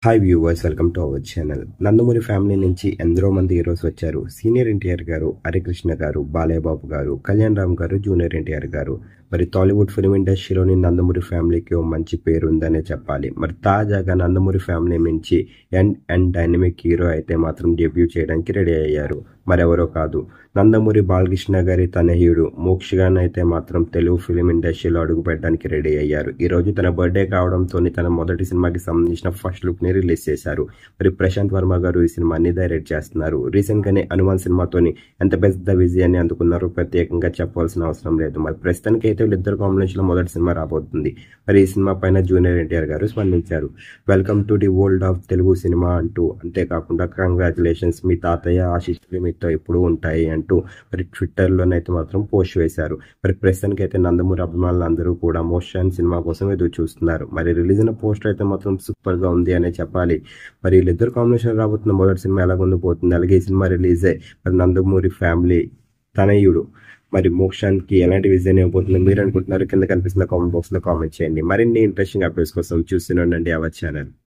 hi viewers welcome to our channel Nandamuri family నుంచి ఎందరో మంది హీరోస్ వచ్చారు సీనియర్ ఎన్టీఆర్ గారు హరికృష్ణ గారు బాలయ్యబాబు గారు కళ్యాణ్ రామ్ గారు జూనియర్ ఎన్టీఆర్ గారు మరి టాలీవుడ్ ఫిల్మ్ ఇండస్ట్రీలోని నందమూరి ఫ్యామిలీకి ఓ మంచి పేరు ఉందనే చెప్పాలి మరి తాజాగా నందమూరి ఫ్యామిలీ నుంచి ఎండ్ అండ్ డైనమిక్ హీరో అయితే మాత్రం డెబ్యూ చేయడానికి రెడీ అయ్యారు మరెవరో కాదు నందమూరి బాలకృష్ణ గారి తనయుడు మోక్షగాన్ అయితే మాత్రం తెలుగు ఫిలిం ఇండస్ట్రీలో అడుగుపెట్టడానికి రెడీ అయ్యారు ఈ రోజు తన బర్త్డే కావడంతో తన మొదటి సినిమాకి సంబంధించిన ఫస్ట్ లుక్ ని రిలీజ్ చేశారు మరి ప్రశాంత్ వర్మ గారు ఈ సినిమాని డైరెక్ట్ చేస్తున్నారు రీసెంట్ గానే హనుమాన్ సినిమాతోని ఎంత పెద్ద విజయాన్ని అందుకున్నారో ప్రత్యేకంగా చెప్పాల్సిన అవసరం లేదు మరి ప్రస్తుతానికి అయితే వీళ్ళిద్దరు కాంబినేషన్ లో మొదటి సినిమా రాబోతుంది మరి ఈ సినిమా పైన జూనియర్ ఎన్టీఆర్ గారు స్పందించారు welcome to the world of Telugu cinema అంటూ అంతేకాకుండా కంగ్రాచులేషన్స్ మీ తాతయ్య ఆశిష్యులు మీతో ఎప్పుడు ఉంటాయి అంటూ మరి ట్విట్టర్లోనైతే మాత్రం పోస్ట్ వేశారు మరి ప్రస్తుతానికి అయితే నందమూరి అభిమానులు అందరూ కూడా మోషన్ సినిమా కోసం ఎదురు చూస్తున్నారు మరి రిలీజ్ అయిన పోస్టర్ అయితే మాత్రం సూపర్ గా ఉంది అనే చెప్పాలి మరి వీళ్ళిద్దరు కాంబినేషన్ రాబోతున్న మొదటి సినిమా ఎలా పోతుంది అలాగే ఈ సినిమా రిలీజ్ అయ్యి మరి నందమూరి ఫ్యామిలీ తనయుడు మరి మోక్షానికి ఎలాంటి విజయం ఇవ్వబోతుంది మీరు అనుకుంటున్నారు కింద కనిపిస్తున్న కామెంట్ బాక్స్ లో కామెంట్ చేయండి మరిన్ని ఇంట్రెస్టింగ్ అప్డేట్స్ కోసం చూస్తూనే ఉండండి అవర్ ఛానల్